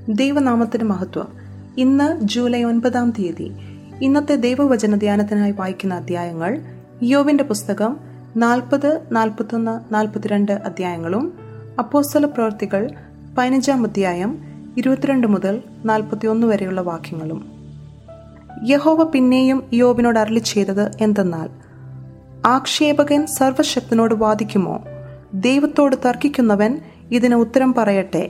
ദൈവനാമത്തിന് മഹത്വം ഇന്ന് ജൂലൈ ഒൻപതാം തീയതി ഇന്നത്തെ ദൈവവചന ധ്യാനത്തിനായി വായിക്കുന്ന അധ്യായങ്ങൾ യോവിന്റെ പുസ്തകം നാൽപ്പത് നാൽപ്പത്തൊന്ന് നാൽപ്പത്തിരണ്ട് അധ്യായങ്ങളും അപ്പോസ്തല പ്രവർത്തികൾ പതിനഞ്ചാം അധ്യായം ഇരുപത്തിരണ്ട് മുതൽ നാൽപ്പത്തിയൊന്ന് വരെയുള്ള വാക്യങ്ങളും യഹോവ പിന്നെയും യോബിനോട് അരളി ചെയ്തത് എന്തെന്നാൽ ആക്ഷേപകൻ സർവശക്തനോട് വാദിക്കുമോ ദൈവത്തോട് തർക്കിക്കുന്നവൻ ഇതിന് ഉത്തരം പറയട്ടെ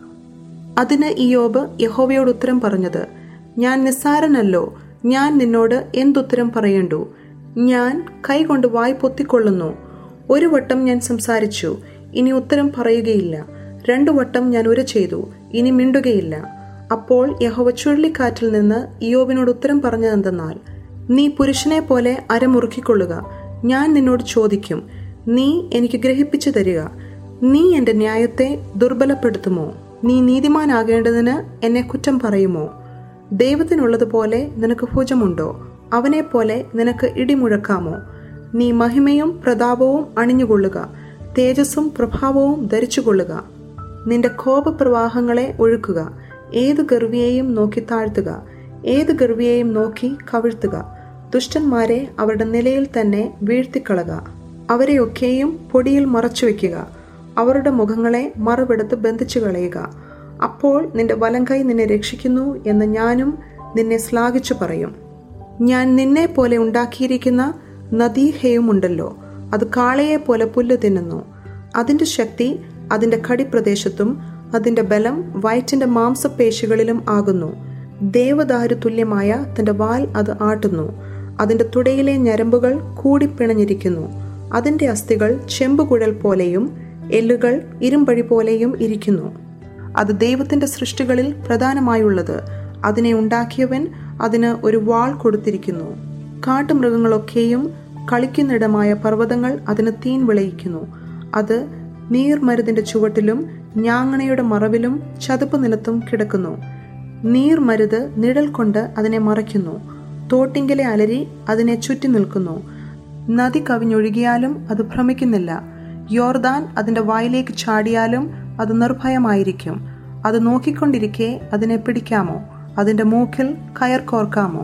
അതിന് ഇയോബ് യഹോവയോട് ഉത്തരം പറഞ്ഞത് ഞാൻ നിസ്സാരനല്ലോ ഞാൻ നിന്നോട് എന്തുത്തരം പറയണ്ടു ഞാൻ കൈകൊണ്ട് വായ് പൊത്തിക്കൊള്ളുന്നു ഒരു വട്ടം ഞാൻ സംസാരിച്ചു ഇനി ഉത്തരം പറയുകയില്ല രണ്ടു വട്ടം ഞാൻ ഉര ചെയ്തു ഇനി മിണ്ടുകയില്ല അപ്പോൾ യഹോവ ചുഴലിക്കാറ്റിൽ നിന്ന് ഇയോബിനോട് ഉത്തരം പറഞ്ഞതെന്തെന്നാൽ നീ പുരുഷനെ പോലെ അരമുറുക്കിക്കൊള്ളുക ഞാൻ നിന്നോട് ചോദിക്കും നീ എനിക്ക് ഗ്രഹിപ്പിച്ചു തരിക നീ എന്റെ ന്യായത്തെ ദുർബലപ്പെടുത്തുമോ നീ നീതിമാനാകേണ്ടതിന് എന്നെ കുറ്റം പറയുമോ ദൈവത്തിനുള്ളതുപോലെ നിനക്ക് ഭുജമുണ്ടോ അവനെപ്പോലെ നിനക്ക് ഇടിമുഴക്കാമോ നീ മഹിമയും പ്രതാപവും അണിഞ്ഞുകൊള്ളുക തേജസ്സും പ്രഭാവവും ധരിച്ചുകൊള്ളുക നിന്റെ കോപപ്രവാഹങ്ങളെ ഒഴുക്കുക ഏത് ഗർവിയെയും നോക്കി താഴ്ത്തുക ഏത് ഗർവിയെയും നോക്കി കവിഴ്ത്തുക ദുഷ്ടന്മാരെ അവരുടെ നിലയിൽ തന്നെ വീഴ്ത്തിക്കളക അവരെയൊക്കെയും പൊടിയിൽ മറച്ചു വെക്കുക അവരുടെ മുഖങ്ങളെ മറുപെടുത്ത് ബന്ധിച്ചു കളയുക അപ്പോൾ നിന്റെ വലങ്കൈ നിന്നെ രക്ഷിക്കുന്നു എന്ന് ഞാനും നിന്നെ ശ്ലാഘിച്ചു പറയും ഞാൻ നിന്നെ പോലെ ഉണ്ടാക്കിയിരിക്കുന്ന നദീഹയും ഉണ്ടല്ലോ അത് കാളയെ പോലെ പുല്ല് തിന്നുന്നു അതിന്റെ ശക്തി അതിന്റെ കടിപ്രദേശത്തും അതിന്റെ ബലം വയറ്റിന്റെ മാംസപേശികളിലും ആകുന്നു ദേവദാരു തുല്യമായ തന്റെ വാൽ അത് ആട്ടുന്നു അതിന്റെ തുടയിലെ ഞരമ്പുകൾ കൂടിപ്പിണഞ്ഞിരിക്കുന്നു അതിന്റെ അസ്ഥികൾ ചെമ്പുകുഴൽ പോലെയും എല്ലുകൾ ഇരുമ്പഴി പോലെയും ഇരിക്കുന്നു അത് ദൈവത്തിന്റെ സൃഷ്ടികളിൽ പ്രധാനമായുള്ളത് അതിനെ ഉണ്ടാക്കിയവൻ അതിന് ഒരു വാൾ കൊടുത്തിരിക്കുന്നു കാട്ടുമൃഗങ്ങളൊക്കെയും കളിക്കുന്നിടമായ പർവ്വതങ്ങൾ അതിന് തീൻ വിളയിക്കുന്നു അത് നീർമരുതിന്റെ ചുവട്ടിലും ഞാങ്ങണയുടെ മറവിലും ചതുപ്പ് നിലത്തും കിടക്കുന്നു നീർമരുത് നിഴൽ കൊണ്ട് അതിനെ മറയ്ക്കുന്നു തോട്ടിങ്കലെ അലരി അതിനെ ചുറ്റി നിൽക്കുന്നു നദി കവിഞ്ഞൊഴുകിയാലും അത് ഭ്രമിക്കുന്നില്ല യോർദാൻ അതിന്റെ വായിലേക്ക് ചാടിയാലും അത് നിർഭയമായിരിക്കും അത് നോക്കിക്കൊണ്ടിരിക്കെ അതിനെ പിടിക്കാമോ അതിന്റെ മൂക്കിൽ കയർ കോർക്കാമോ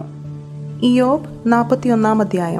ഇയോബ് നാൽപ്പത്തിയൊന്നാം അധ്യായം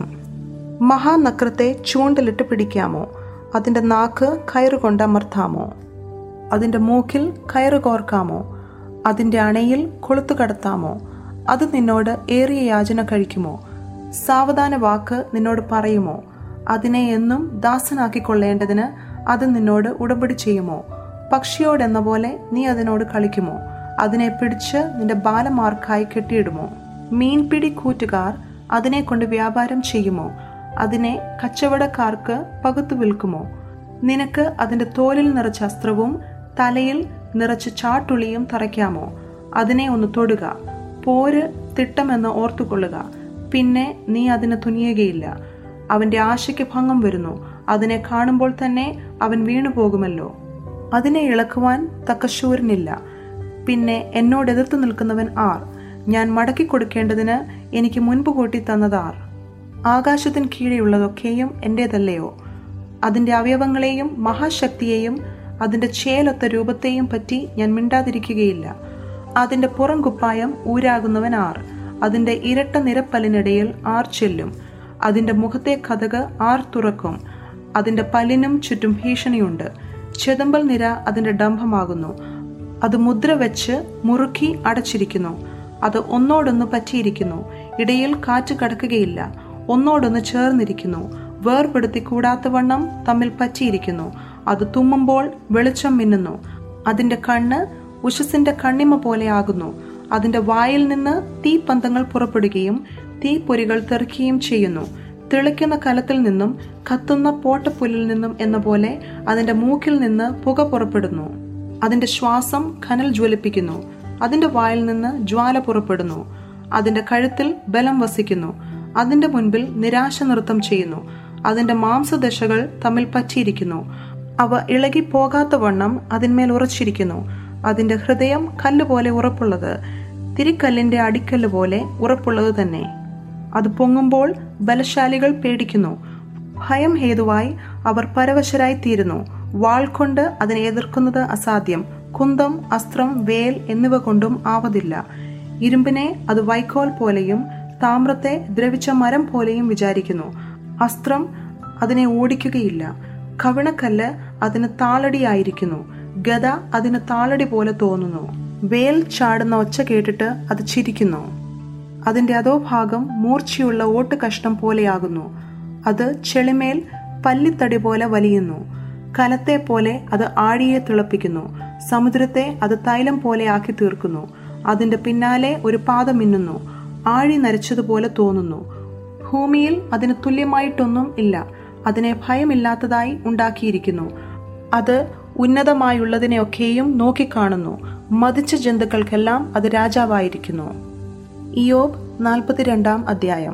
മഹാനക്രത്തെ ചൂണ്ടലിട്ട് പിടിക്കാമോ അതിന്റെ നാക്ക് കയറുകൊണ്ട് അമർത്താമോ അതിന്റെ മൂക്കിൽ കയറ് കോർക്കാമോ അതിന്റെ അണയിൽ കൊളുത്തു കടത്താമോ അത് നിന്നോട് ഏറിയ യാചന കഴിക്കുമോ സാവധാന വാക്ക് നിന്നോട് പറയുമോ അതിനെ എന്നും ദാസനാക്കിക്കൊള്ളേണ്ടതിന് അത് നിന്നോട് ഉടമ്പടി ചെയ്യുമോ പക്ഷിയോടെന്ന പോലെ നീ അതിനോട് കളിക്കുമോ അതിനെ പിടിച്ച് നിന്റെ ബാലമാർക്കായി കെട്ടിയിടുമോ മീൻപിടി കൂറ്റുകാർ അതിനെ കൊണ്ട് വ്യാപാരം ചെയ്യുമോ അതിനെ കച്ചവടക്കാർക്ക് പകുത്തു വിൽക്കുമോ നിനക്ക് അതിന്റെ തോലിൽ നിറച്ച അസ്ത്രവും തലയിൽ നിറച്ച ചാട്ടുളിയും തറയ്ക്കാമോ അതിനെ ഒന്ന് തൊടുക പോര് തിട്ടമെന്ന് ഓർത്തുകൊള്ളുക പിന്നെ നീ അതിന് തുനിയുകയില്ല അവന്റെ ആശയ്ക്ക് ഭംഗം വരുന്നു അതിനെ കാണുമ്പോൾ തന്നെ അവൻ വീണു പോകുമല്ലോ അതിനെ ഇളക്കുവാൻ തക്കശൂരനില്ല പിന്നെ എന്നോട് എതിർത്ത് നിൽക്കുന്നവൻ ആർ ഞാൻ മടക്കി കൊടുക്കേണ്ടതിന് എനിക്ക് മുൻപ് കൂട്ടി തന്നതാർ ആകാശത്തിന് കീഴെയുള്ളതൊക്കെയും എന്റേതല്ലയോ അതിന്റെ അവയവങ്ങളെയും മഹാശക്തിയെയും അതിന്റെ ചേലൊത്ത രൂപത്തെയും പറ്റി ഞാൻ മിണ്ടാതിരിക്കുകയില്ല അതിന്റെ പുറം കുപ്പായം ഊരാകുന്നവൻ ആർ അതിന്റെ ഇരട്ട നിരപ്പലിനിടയിൽ ആർ ചെല്ലും അതിന്റെ മുഖത്തെ കഥക് ആർ തുറക്കും അതിന്റെ പല്ലിനും ചുറ്റും ഭീഷണിയുണ്ട് ചെതമ്പൽ നിര അതിന്റെ ഡംഭമാകുന്നു അത് മുദ്ര വെച്ച് മുറുക്കി അടച്ചിരിക്കുന്നു അത് ഒന്നോടൊന്ന് പറ്റിയിരിക്കുന്നു ഇടയിൽ കാറ്റ് കടക്കുകയില്ല ഒന്നോടൊന്ന് ചേർന്നിരിക്കുന്നു വേർപെടുത്തി കൂടാത്തവണ്ണം തമ്മിൽ പറ്റിയിരിക്കുന്നു അത് തുമ്മുമ്പോൾ വെളിച്ചം മിന്നുന്നു അതിന്റെ കണ്ണ് ഉഷസിന്റെ കണ്ണിമ പോലെ ആകുന്നു അതിന്റെ വായിൽ നിന്ന് തീപ്പന്തങ്ങൾ പുറപ്പെടുകയും തീപ്പൊരികൾ തെറിക്കുകയും ചെയ്യുന്നു തിളയ്ക്കുന്ന കലത്തിൽ നിന്നും കത്തുന്ന പോട്ടപ്പുല്ലിൽ നിന്നും എന്ന പോലെ അതിന്റെ മൂക്കിൽ നിന്ന് പുക പുറപ്പെടുന്നു അതിന്റെ ശ്വാസം കനൽ ജ്വലിപ്പിക്കുന്നു അതിന്റെ വായിൽ നിന്ന് ജ്വാല പുറപ്പെടുന്നു അതിന്റെ കഴുത്തിൽ ബലം വസിക്കുന്നു അതിന്റെ മുൻപിൽ നിരാശ നൃത്തം ചെയ്യുന്നു അതിന്റെ മാംസദശകൾ തമ്മിൽ പറ്റിയിരിക്കുന്നു അവ ഇളകി പോകാത്ത വണ്ണം അതിന്മേൽ ഉറച്ചിരിക്കുന്നു അതിന്റെ ഹൃദയം കല്ലുപോലെ ഉറപ്പുള്ളത് തിരിക്കല്ലിന്റെ അടിക്കല്ല് പോലെ ഉറപ്പുള്ളത് തന്നെ അത് പൊങ്ങുമ്പോൾ ബലശാലികൾ പേടിക്കുന്നു ഭയം ഹേതുവായി അവർ പരവശരായി തീരുന്നു വാൾ കൊണ്ട് അതിനെ എതിർക്കുന്നത് അസാധ്യം കുന്തം അസ്ത്രം വേൽ എന്നിവ കൊണ്ടും ആവതില്ല ഇരുമ്പിനെ അത് വൈക്കോൽ പോലെയും താമ്രത്തെ ദ്രവിച്ച മരം പോലെയും വിചാരിക്കുന്നു അസ്ത്രം അതിനെ ഓടിക്കുകയില്ല കവിണക്കല്ല് അതിന് താളടിയായിരിക്കുന്നു ഗത അതിന് താളടി പോലെ തോന്നുന്നു വേൽ ചാടുന്ന ഒച്ച കേട്ടിട്ട് അത് ചിരിക്കുന്നു അതിന്റെ അധോഭാഗം മൂർച്ചയുള്ള ഓട്ട് കഷ്ണം പോലെയാകുന്നു അത് ചെളിമേൽ പല്ലിത്തടി പോലെ വലിയുന്നു കലത്തെ പോലെ അത് ആഴിയെ തിളപ്പിക്കുന്നു സമുദ്രത്തെ അത് തൈലം പോലെ ആക്കി തീർക്കുന്നു അതിന്റെ പിന്നാലെ ഒരു പാത മിന്നുന്നു ആഴി നരച്ചതുപോലെ തോന്നുന്നു ഭൂമിയിൽ അതിന് തുല്യമായിട്ടൊന്നും ഇല്ല അതിനെ ഭയമില്ലാത്തതായി ഉണ്ടാക്കിയിരിക്കുന്നു അത് ഉന്നതമായുള്ളതിനെയൊക്കെയും നോക്കിക്കാണുന്നു മതിച്ച ജന്തുക്കൾക്കെല്ലാം അത് രാജാവായിരിക്കുന്നു ഇയോബ് നാൽപ്പത്തിരണ്ടാം അധ്യായം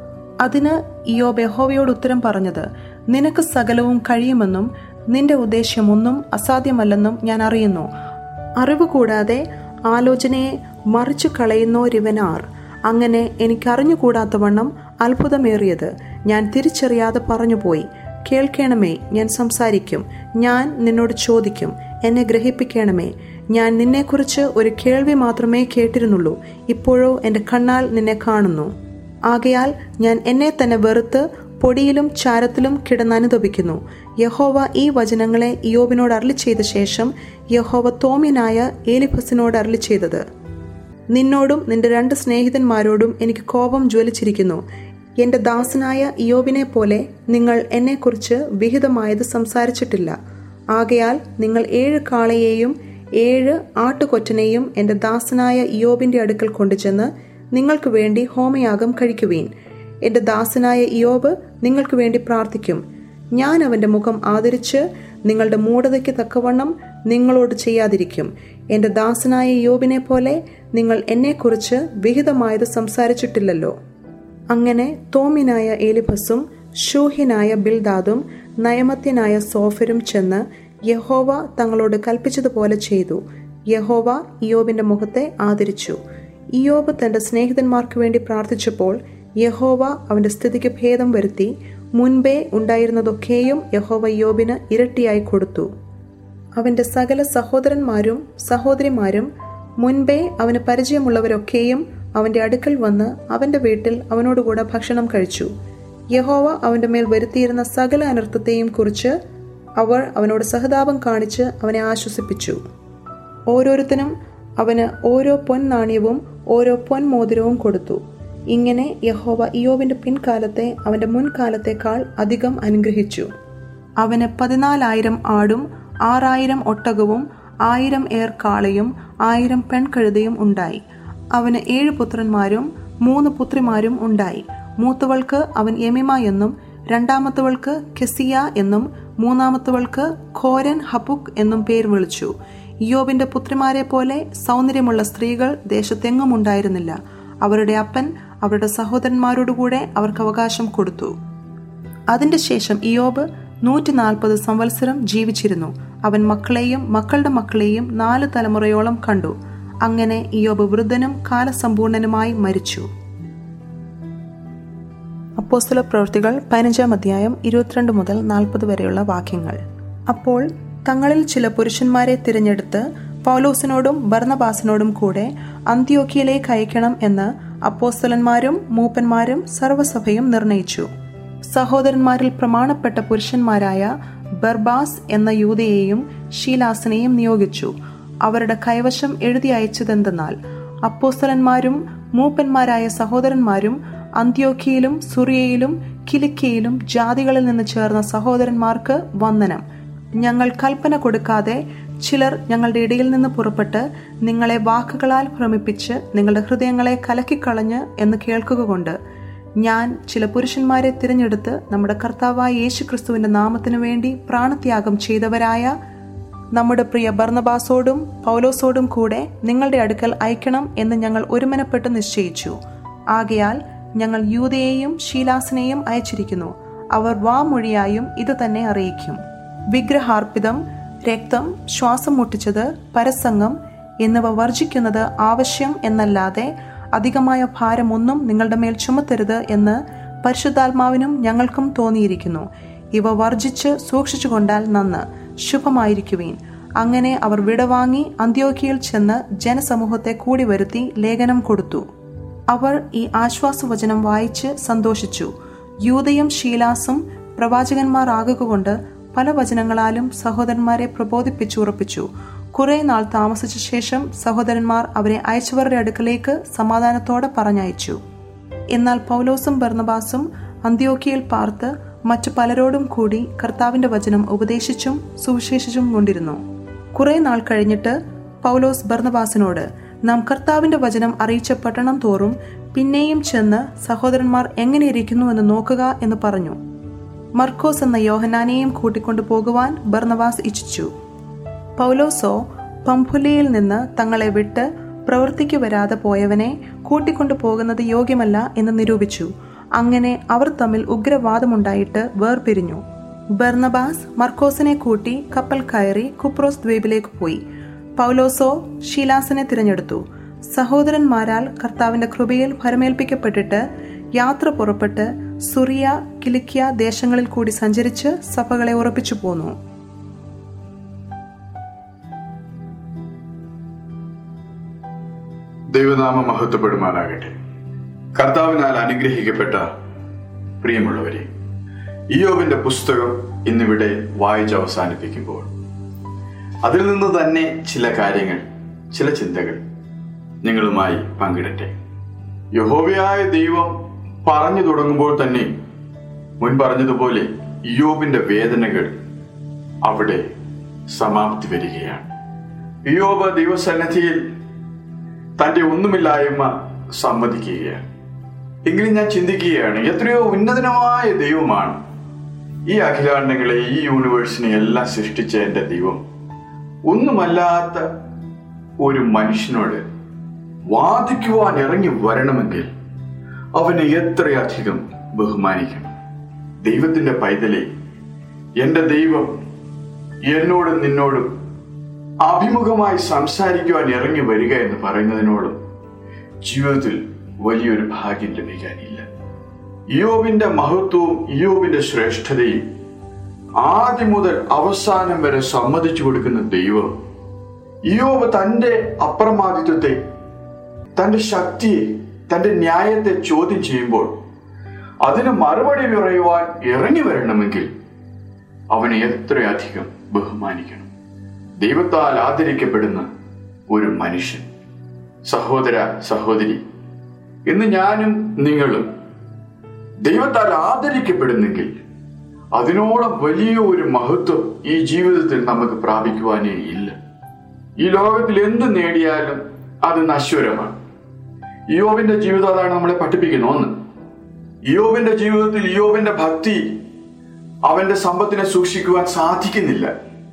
അതിന് ഇയോബ് യഹോവയോട് ഉത്തരം പറഞ്ഞത് നിനക്ക് സകലവും കഴിയുമെന്നും നിന്റെ ഉദ്ദേശ്യമൊന്നും അസാധ്യമല്ലെന്നും ഞാൻ അറിയുന്നു അറിവ് കൂടാതെ ആലോചനയെ മറിച്ചു കളയുന്നോരിവനാർ അങ്ങനെ എനിക്കറിഞ്ഞുകൂടാത്തവണ്ണം അത്ഭുതമേറിയത് ഞാൻ തിരിച്ചറിയാതെ പറഞ്ഞുപോയി കേൾക്കണമേ ഞാൻ സംസാരിക്കും ഞാൻ നിന്നോട് ചോദിക്കും എന്നെ ഗ്രഹിപ്പിക്കണമേ ഞാൻ നിന്നെക്കുറിച്ച് ഒരു കേൾവി മാത്രമേ കേട്ടിരുന്നുള്ളൂ ഇപ്പോഴോ എൻ്റെ കണ്ണാൽ നിന്നെ കാണുന്നു ആകയാൽ ഞാൻ എന്നെ തന്നെ വെറുത്ത് പൊടിയിലും ചാരത്തിലും കിടന്നനുദപിക്കുന്നു യഹോവ ഈ വചനങ്ങളെ ഇയോബിനോട് അരളി ചെയ്ത ശേഷം യഹോവ തോമ്യനായ ഏലിഫസിനോട് അരളി ചെയ്തത് നിന്നോടും നിന്റെ രണ്ട് സ്നേഹിതന്മാരോടും എനിക്ക് കോപം ജ്വലിച്ചിരിക്കുന്നു എന്റെ ദാസനായ ഇയോബിനെ പോലെ നിങ്ങൾ എന്നെക്കുറിച്ച് വിഹിതമായത് സംസാരിച്ചിട്ടില്ല ആകയാൽ നിങ്ങൾ ഏഴ് കാളയെയും ഏഴ് ആട്ടുകൊറ്റനെയും എന്റെ ദാസനായ ഇയോബിന്റെ അടുക്കൽ കൊണ്ടുചെന്ന് നിങ്ങൾക്ക് വേണ്ടി ഹോമയാഗം കഴിക്കുവീൻ എന്റെ ദാസനായ ഇയോബ് നിങ്ങൾക്ക് വേണ്ടി പ്രാർത്ഥിക്കും ഞാൻ അവന്റെ മുഖം ആദരിച്ച് നിങ്ങളുടെ മൂഢതയ്ക്ക് തക്കവണ്ണം നിങ്ങളോട് ചെയ്യാതിരിക്കും എന്റെ ദാസനായ യോബിനെ പോലെ നിങ്ങൾ എന്നെക്കുറിച്ച് വിഹിതമായത് സംസാരിച്ചിട്ടില്ലല്ലോ അങ്ങനെ തോമിനായ ഏലിഫസും ഷൂഹിനായ ബിൽദാദും നയമത്യനായ സോഫരും ചെന്ന് യഹോവ തങ്ങളോട് കൽപ്പിച്ചതുപോലെ ചെയ്തു യഹോവ ഇയോബിന്റെ മുഖത്തെ ആദരിച്ചു ഇയോബ് തന്റെ സ്നേഹിതന്മാർക്ക് വേണ്ടി പ്രാർത്ഥിച്ചപ്പോൾ യഹോവ അവന്റെ സ്ഥിതിക്ക് ഭേദം വരുത്തി മുൻപേ ഉണ്ടായിരുന്നതൊക്കെയും യഹോവ യോബിന് ഇരട്ടിയായി കൊടുത്തു അവന്റെ സകല സഹോദരന്മാരും സഹോദരിമാരും മുൻപേ അവന് പരിചയമുള്ളവരൊക്കെയും അവന്റെ അടുക്കൽ വന്ന് അവന്റെ വീട്ടിൽ അവനോടുകൂടെ ഭക്ഷണം കഴിച്ചു യഹോവ അവന്റെ മേൽ വരുത്തിയിരുന്ന സകല അനർത്ഥത്തെയും കുറിച്ച് അവർ അവനോട് സഹതാപം കാണിച്ച് അവനെ ആശ്വസിപ്പിച്ചു ഓരോരുത്തനും അവന് ഓരോ പൊൻ നാണ്യവും ഓരോ പൊൻ മോതിരവും കൊടുത്തു ഇങ്ങനെ യഹോവ ഇയോവിന്റെ പിൻകാലത്തെ അവന്റെ മുൻകാലത്തേക്കാൾ അധികം അനുഗ്രഹിച്ചു അവന് പതിനാലായിരം ആടും ആറായിരം ഒട്ടകവും ആയിരം ഏർ കാളയും ആയിരം പെൺകഴുതയും ഉണ്ടായി അവന് ഏഴ് പുത്രന്മാരും മൂന്ന് പുത്രിമാരും ഉണ്ടായി മൂത്തവൾക്ക് അവൻ യമിമ എന്നും രണ്ടാമത്തവൾക്ക് കെസിയ എന്നും മൂന്നാമത്തവൾക്ക് ഖോരൻ ഹപുക് എന്നും പേർ വിളിച്ചു യോബിന്റെ പുത്രിമാരെ പോലെ സൗന്ദര്യമുള്ള സ്ത്രീകൾ ദേശത്തെങ്ങും ഉണ്ടായിരുന്നില്ല അവരുടെ അപ്പൻ അവരുടെ സഹോദരന്മാരോടുകൂടെ അവർക്ക് അവകാശം കൊടുത്തു അതിന്റെ ശേഷം ഇയോബ് നൂറ്റി നാൽപ്പത് സംവത്സരം ജീവിച്ചിരുന്നു അവൻ മക്കളെയും മക്കളുടെ മക്കളെയും നാല് തലമുറയോളം കണ്ടു അങ്ങനെ ഇയോബ് വൃദ്ധനും കാലസമ്പൂർണനുമായി മരിച്ചു അപ്പോസ്തല പ്രവൃത്തികൾ പതിനഞ്ചാം അധ്യായം ഇരുപത്തിരണ്ട് മുതൽ നാൽപ്പത് വരെയുള്ള വാക്യങ്ങൾ അപ്പോൾ തങ്ങളിൽ ചില പുരുഷന്മാരെ തിരഞ്ഞെടുത്ത് പൗലോസിനോടും ഭർണബാസിനോടും കൂടെ അന്ത്യോക്കിയയിലേക്ക് അയക്കണം എന്ന് അപ്പോസ്തലന്മാരും മൂപ്പന്മാരും സർവ്വസഭയും നിർണയിച്ചു സഹോദരന്മാരിൽ പ്രമാണപ്പെട്ട പുരുഷന്മാരായ ബർബാസ് എന്ന യൂതയെയും ഷീലാസിനെയും നിയോഗിച്ചു അവരുടെ കൈവശം എഴുതി അയച്ചതെന്തെന്നാൽ അപ്പോസ്തലന്മാരും മൂപ്പന്മാരായ സഹോദരന്മാരും അന്ത്യോക്കിയയിലും സുറിയയിലും കിലിക്കയിലും ജാതികളിൽ നിന്ന് ചേർന്ന സഹോദരന്മാർക്ക് വന്ദനം ഞങ്ങൾ കൽപ്പന കൊടുക്കാതെ ചിലർ ഞങ്ങളുടെ ഇടയിൽ നിന്ന് പുറപ്പെട്ട് നിങ്ങളെ വാക്കുകളാൽ ഭ്രമിപ്പിച്ച് നിങ്ങളുടെ ഹൃദയങ്ങളെ കലക്കിക്കളഞ്ഞ് എന്ന് കേൾക്കുക കൊണ്ട് ഞാൻ ചില പുരുഷന്മാരെ തിരഞ്ഞെടുത്ത് നമ്മുടെ കർത്താവായ യേശു ക്രിസ്തുവിന്റെ നാമത്തിനു വേണ്ടി പ്രാണത്യാഗം ചെയ്തവരായ നമ്മുടെ പ്രിയ ബർണബാസോടും പൗലോസോടും കൂടെ നിങ്ങളുടെ അടുക്കൽ അയക്കണം എന്ന് ഞങ്ങൾ ഒരുമനപ്പെട്ട് നിശ്ചയിച്ചു ആകയാൽ ഞങ്ങൾ യൂതയെയും ഷീലാസിനെയും അയച്ചിരിക്കുന്നു അവർ വാമൊഴിയായും ഇത് തന്നെ അറിയിക്കും വിഗ്രഹാർപ്പിതം രക്തം ശ്വാസം മുട്ടിച്ചത് പരസംഗം എന്നിവ വർജിക്കുന്നത് ആവശ്യം എന്നല്ലാതെ അധികമായ ഭാരമൊന്നും നിങ്ങളുടെ മേൽ ചുമത്തരുത് എന്ന് പരിശുദ്ധാത്മാവിനും ഞങ്ങൾക്കും തോന്നിയിരിക്കുന്നു ഇവ വർജിച്ച് സൂക്ഷിച്ചുകൊണ്ടാൽ നന്ന് ശുഭമായിരിക്കുവീൻ അങ്ങനെ അവർ വിടവാങ്ങി അന്ത്യോക്കിയിൽ ചെന്ന് ജനസമൂഹത്തെ കൂടി വരുത്തി ലേഖനം കൊടുത്തു അവർ ഈ ആശ്വാസവചനം വായിച്ച് സന്തോഷിച്ചു യൂതയും ശീലാസും പ്രവാചകന്മാർ ആകുകൊണ്ട് പല വചനങ്ങളാലും സഹോദരന്മാരെ പ്രബോധിപ്പിച്ചുറപ്പിച്ചു കുറെ നാൾ താമസിച്ച ശേഷം സഹോദരന്മാർ അവരെ അയച്ചവരുടെ അടുക്കലേക്ക് സമാധാനത്തോടെ പറഞ്ഞയച്ചു എന്നാൽ പൗലോസും ബർണബാസും അന്ത്യോക്കിയയിൽ പാർത്ത് മറ്റു പലരോടും കൂടി കർത്താവിന്റെ വചനം ഉപദേശിച്ചും സുവിശേഷിച്ചും കൊണ്ടിരുന്നു കുറെ നാൾ കഴിഞ്ഞിട്ട് പൗലോസ് ബർണബാസിനോട് നാം കർത്താവിന്റെ വചനം അറിയിച്ച പട്ടണം തോറും പിന്നെയും ചെന്ന് സഹോദരന്മാർ എങ്ങനെയിരിക്കുന്നുവെന്ന് നോക്കുക എന്ന് പറഞ്ഞു മർക്കോസ് എന്ന യോഹനാനെയും കൂട്ടിക്കൊണ്ടു പോകുവാൻ ബർണബാസ് ഇച്ഛിച്ചു പൗലോസോ പംഫുലിയിൽ നിന്ന് തങ്ങളെ വിട്ട് പ്രവൃത്തിക്ക് വരാതെ പോയവനെ കൂട്ടിക്കൊണ്ടു പോകുന്നത് യോഗ്യമല്ല എന്ന് നിരൂപിച്ചു അങ്ങനെ അവർ തമ്മിൽ ഉഗ്രവാദമുണ്ടായിട്ട് വേർപിരിഞ്ഞു ബർണബാസ് മർക്കോസിനെ കൂട്ടി കപ്പൽ കയറി കുപ്രോസ് ദ്വീപിലേക്ക് പോയി പൗലോസോ ഷീലാസിനെ തിരഞ്ഞെടുത്തു സഹോദരന്മാരാൽ കർത്താവിന്റെ കൃപയിൽ ഭരമേൽപ്പിക്കപ്പെട്ടിട്ട് യാത്ര പുറപ്പെട്ട് സുറിയ കിലിക്കിയ ദേശങ്ങളിൽ കൂടി സഞ്ചരിച്ച് സഭകളെ ഉറപ്പിച്ചു പോന്നു ദൈവനാമം മഹത്വപ്പെടുമാറാകട്ടെ കർത്താവിനാൽ അനുഗ്രഹിക്കപ്പെട്ട പ്രിയമുള്ളവരെ ഇയോബിന്റെ പുസ്തകം ഇന്നിവിടെ വായിച്ച് അവസാനിപ്പിക്കുമ്പോൾ അതിൽ നിന്ന് തന്നെ ചില കാര്യങ്ങൾ ചില ചിന്തകൾ നിങ്ങളുമായി പങ്കിടട്ടെ യഹോവയായ ദൈവം പറഞ്ഞു തുടങ്ങുമ്പോൾ തന്നെ മുൻ പറഞ്ഞതുപോലെ ഇയോബിന്റെ വേദനകൾ അവിടെ സമാപ്തി വരികയാണ് ഇയോബ് ദൈവസന്നിധിയിൽ തന്റെ ഒന്നുമില്ലായ്മ സമ്മതിക്കുകയാണ് എങ്കിലും ഞാൻ ചിന്തിക്കുകയാണ് എത്രയോ ഉന്നതനമായ ദൈവമാണ് ഈ അഖിലാണ്ടങ്ങളെ ഈ യൂണിവേഴ്സിനെ എല്ലാം സൃഷ്ടിച്ച എന്റെ ദൈവം ഒന്നുമല്ലാത്ത ഒരു മനുഷ്യനോട് വാദിക്കുവാൻ ഇറങ്ങി വരണമെങ്കിൽ അവനെ എത്രയധികം ബഹുമാനിക്കണം ദൈവത്തിന്റെ പൈതലെ എന്റെ ദൈവം എന്നോടും നിന്നോടും അഭിമുഖമായി സംസാരിക്കുവാൻ ഇറങ്ങി വരിക എന്ന് പറയുന്നതിനോടും ജീവിതത്തിൽ വലിയൊരു ഭാഗ്യം ലഭിക്കാനില്ല ഇയോബിന്റെ മഹത്വവും ഇയോബിന്റെ ശ്രേഷ്ഠതയും ആദ്യം മുതൽ അവസാനം വരെ സമ്മതിച്ചു കൊടുക്കുന്ന ദൈവം ഇയോബ് തന്റെ അപ്രമാദിത്വത്തെ തന്റെ ശക്തിയെ തന്റെ ന്യായത്തെ ചോദ്യം ചെയ്യുമ്പോൾ അതിന് മറുപടി പറയുവാൻ ഇറങ്ങി വരണമെങ്കിൽ അവനെ എത്രയധികം ബഹുമാനിക്കണം ദൈവത്താൽ ആദരിക്കപ്പെടുന്ന ഒരു മനുഷ്യൻ സഹോദര സഹോദരി ഇന്ന് ഞാനും നിങ്ങളും ദൈവത്താൽ ആദരിക്കപ്പെടുന്നെങ്കിൽ അതിനോളം വലിയ ഒരു മഹത്വം ഈ ജീവിതത്തിൽ നമുക്ക് പ്രാപിക്കുവാനേ ഇല്ല ഈ ലോകത്തിൽ എന്ത് നേടിയാലും അത് നശ്വരമാണ് ഇയോബിന്റെ ജീവിതം അതാണ് നമ്മളെ പഠിപ്പിക്കുന്ന ഒന്ന് ഇയോബിന്റെ ജീവിതത്തിൽ ഇയോബിന്റെ ഭക്തി അവന്റെ സമ്പത്തിനെ സൂക്ഷിക്കുവാൻ സാധിക്കുന്നില്ല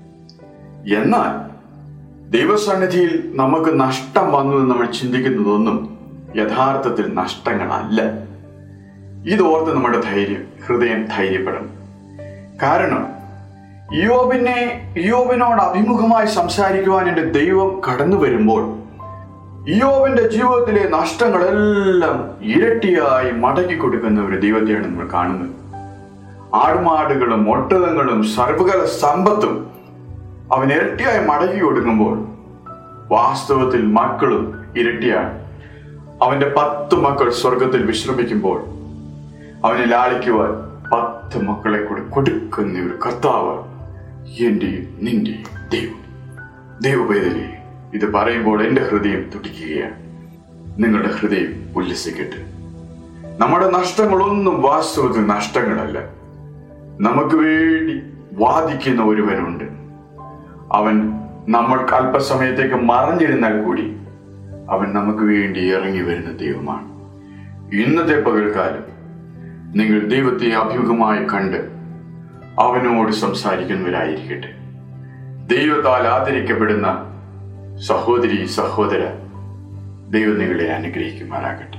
എന്നാൽ ദൈവസന്നിധിയിൽ നമുക്ക് നഷ്ടം വന്നു എന്ന് നമ്മൾ ചിന്തിക്കുന്നതൊന്നും യഥാർത്ഥത്തിൽ നഷ്ടങ്ങളല്ല ഇതോർത്ത് നമ്മുടെ ധൈര്യം ഹൃദയം ധൈര്യപ്പെടണം കാരണം യോബിനെ യോബിനോട് അഭിമുഖമായി സംസാരിക്കുവാൻ എൻ്റെ ദൈവം കടന്നു വരുമ്പോൾ യോബിന്റെ ജീവിതത്തിലെ നഷ്ടങ്ങളെല്ലാം ഇരട്ടിയായി മടക്കി കൊടുക്കുന്ന ഒരു ദൈവത്തെയാണ് നമ്മൾ കാണുന്നത് ആടുമാടുകളും ഒട്ടകങ്ങളും സർവകല സമ്പത്തും അവൻ ഇരട്ടിയായി മടക്കി കൊടുക്കുമ്പോൾ വാസ്തവത്തിൽ മക്കളും ഇരട്ടിയാണ് അവന്റെ പത്ത് മക്കൾ സ്വർഗത്തിൽ വിശ്രമിക്കുമ്പോൾ അവനെ ലാളിക്കുവാൻ പത്ത് മക്കളെ കൂടെ കൊടുക്കുന്ന ഒരു കർത്താവ് എന്റെയും നിന്റെയും ദൈവം ദൈവപേതലേ ഇത് പറയുമ്പോൾ എന്റെ ഹൃദയം തുടിക്കുകയാണ് നിങ്ങളുടെ ഹൃദയം ഉല്ലസിക്കട്ടെ നമ്മുടെ നഷ്ടങ്ങളൊന്നും വാസ്തവത്തിൽ നഷ്ടങ്ങളല്ല നമുക്ക് വേണ്ടി വാദിക്കുന്ന ഒരുവനുണ്ട് അവൻ നമ്മൾക്ക് അല്പസമയത്തേക്ക് മറഞ്ഞിരുന്നാൽ കൂടി അവൻ നമുക്ക് വേണ്ടി ഇറങ്ങി വരുന്ന ദൈവമാണ് ഇന്നത്തെ പകൽക്കാലം നിങ്ങൾ ദൈവത്തെ അഭിമുഖമായി കണ്ട് അവനോട് സംസാരിക്കുന്നവരായിരിക്കട്ടെ ദൈവത്താൽ ആദരിക്കപ്പെടുന്ന സഹോദരി സഹോദര ദൈവം നിങ്ങളെ അനുഗ്രഹിക്കുമാറാകട്ടെ